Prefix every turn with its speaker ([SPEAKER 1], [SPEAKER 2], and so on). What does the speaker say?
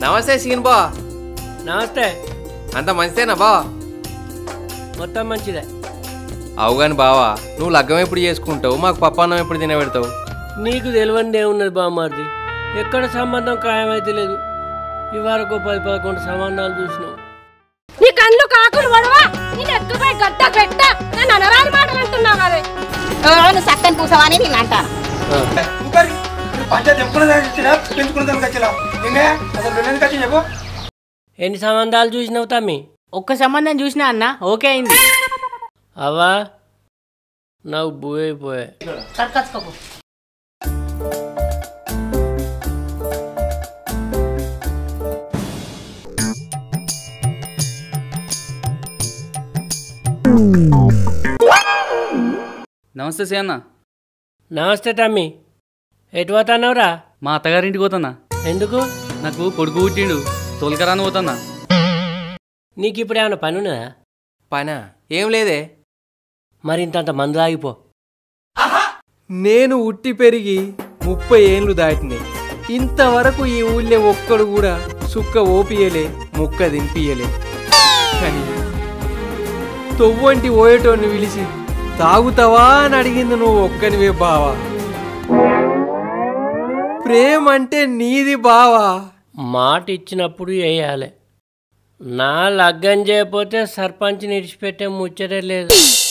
[SPEAKER 1] నమస్తే సీన్ బా
[SPEAKER 2] నమస్తే
[SPEAKER 1] అంత మంచిదేనా బా
[SPEAKER 2] మొత్తం మంచిదే
[SPEAKER 1] అవుగాని బావా నువ్వు లగ్గం ఎప్పుడు చేసుకుంటావు మాకు పప్పాన్నం ఎప్పుడు తినబెడతావు
[SPEAKER 2] నీకు తెలియనిది ఏమున్నది బామ్మారిది ఎక్కడ సంబంధం ఖాయమైతే లేదు ఈ వరకు పది పదకొండు సంబంధాలు చూసినావు
[SPEAKER 3] నీ కళ్ళు కాకులు పడవా నేను ఎత్తుపై గడ్డ పెట్ట నన్ను అనరాని మాటలు అంటున్నావు కదే
[SPEAKER 4] ఎవరు చక్కని కూసవని నేను అంటాను
[SPEAKER 5] ఊపరి పంచాయతీ ఎప్పుడు వచ్చినా పెంచుకున్న దానికి వచ్చినా నిన్నే అసలు వెళ్ళడానికి వచ్చి చెప్పు
[SPEAKER 2] ఎన్ని సంబంధాలు చూసినావు తమ్మి
[SPEAKER 6] ఒక్క సంబంధం చూసినా అన్న ఓకే అయింది
[SPEAKER 2] అవా నాకు బూయిపోయా
[SPEAKER 4] కట్టుకొచ్చుకోకు
[SPEAKER 7] నమస్తే సేన్న
[SPEAKER 2] నమస్తే తమ్మి ఎటు పోతున్నావురా
[SPEAKER 7] మా అత్తగారింటికి పోతున్నా
[SPEAKER 2] ఎందుకు
[SPEAKER 7] నాకు కొడుకు పుట్టిండు తోలుకరాని పోతున్నా
[SPEAKER 2] నీకు ఇప్పుడు ఏమైనా పని ఉన్నదా
[SPEAKER 1] పనా ఏం లేదే
[SPEAKER 2] మరి ఇంతంత మందు ఆగిపో
[SPEAKER 1] నేను ఉట్టి పెరిగి ముప్పై ఏండ్లు దాటినాయి ఇంతవరకు ఈ ఊళ్ళో ఒక్కడు కూడా సుక్క ఓపియలే ముక్క దింపియలే కానీ తొవ్వంటి ఓయేటోని పిలిచి తాగుతావా అని అడిగింది నువ్వు ఒక్కనివే బావా ప్రేమ అంటే నీది బావా
[SPEAKER 2] మాట ఇచ్చినప్పుడు వేయాలి నా లగ్గం చేయకపోతే సర్పంచ్ని ఇడిచిపెట్టే ముచ్చటే లేదు